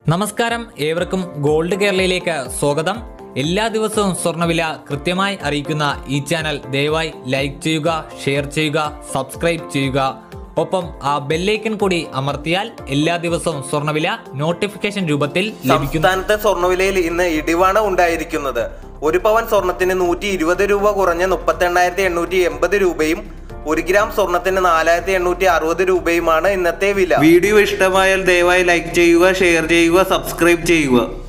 നമസ്കാരം ഏവർക്കും ഗോൾഡ് കേരളയിലേക്ക് സ്വാഗതം എല്ലാ ദിവസവും സ്വർണ്ണവില കൃത്യമായി അറിയിക്കുന്ന ഈ ചാനൽ ദയവായി ലൈക്ക് ചെയ്യുക ഷെയർ ചെയ്യുക സബ്സ്ക്രൈബ് ചെയ്യുക ഒപ്പം ആ ബെല്ലൈക്കൺ കൂടി അമർത്തിയാൽ എല്ലാ ദിവസവും സ്വർണ്ണവില നോട്ടിഫിക്കേഷൻ രൂപത്തിൽ ലഭിക്കും സംസ്ഥാനത്തെ സ്വർണ്ണവിലയിൽ ഇന്ന് ഇടിവാണ് ഉണ്ടായിരിക്കുന്നത് ഒരു പവൻ സ്വർണത്തിന് നൂറ്റി ഇരുപത് രൂപ കുറഞ്ഞ് മുപ്പത്തി എണ്ണായിരത്തി എണ്ണൂറ്റി എൺപത് രൂപയും ഒരു ഗ്രാം സ്വർണത്തിന് നാലായിരത്തി എണ്ണൂറ്റി അറുപത് രൂപയുമാണ് ഇന്നത്തെ വില വീഡിയോ ഇഷ്ടമായാൽ ദയവായി ലൈക്ക് ചെയ്യുക ഷെയർ ചെയ്യുക സബ്സ്ക്രൈബ് ചെയ്യുക